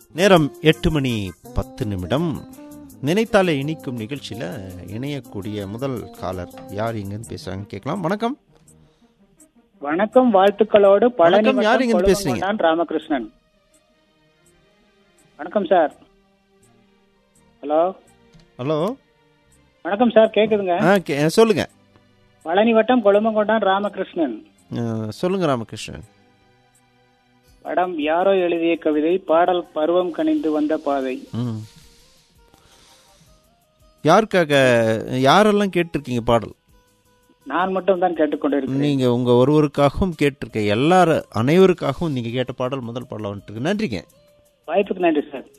நேரம் எட்டு மணி பத்து நிமிடம் நினைத்தாலே இனிக்கும் நிகழ்ச்சியில் இணையக்கூடிய முதல் காலர் யார் இங்கன்னு பேசுறாங்க கேட்கலாம் வணக்கம் வணக்கம் வாழ்த்துக்களோடு பழனி வணக்கம், யார் வட்டம் இங்கிருந்து பேசுறீங்க? கொழுமங்கொண்டான் ராமகிருஷ்ணன் வணக்கம் சார் ஹலோ ஹலோ வணக்கம் சார் கேக்குதுங்க ஆ கே சொல்லுங்க பழனி வட்டம் கொழுமங்கொண்டான் ராமகிருஷ்ணன் ஆ, சொல்லுங்க ராமகிருஷ்ணன் படம் யாரோ எழுதிய கவிதை பாடல் பருவம் கனிந்து வந்த பாதை ம் யாருக்காக யாரெல்லாம் கேட்டிருக்கீங்க பாடல் நான் மட்டும் தான் கேட்டுக்கொண்டிருக்கிறேன் நீங்க உங்க ஒருவருக்காகவும் கேட்டிருக்க எல்லார அனைவருக்காகவும் நீங்க கேட்ட பாடல் முதல் பாடல வந்துட்டு இருக்கு நன்றிங்க வாய்ப்புக்கு நன்றி சார்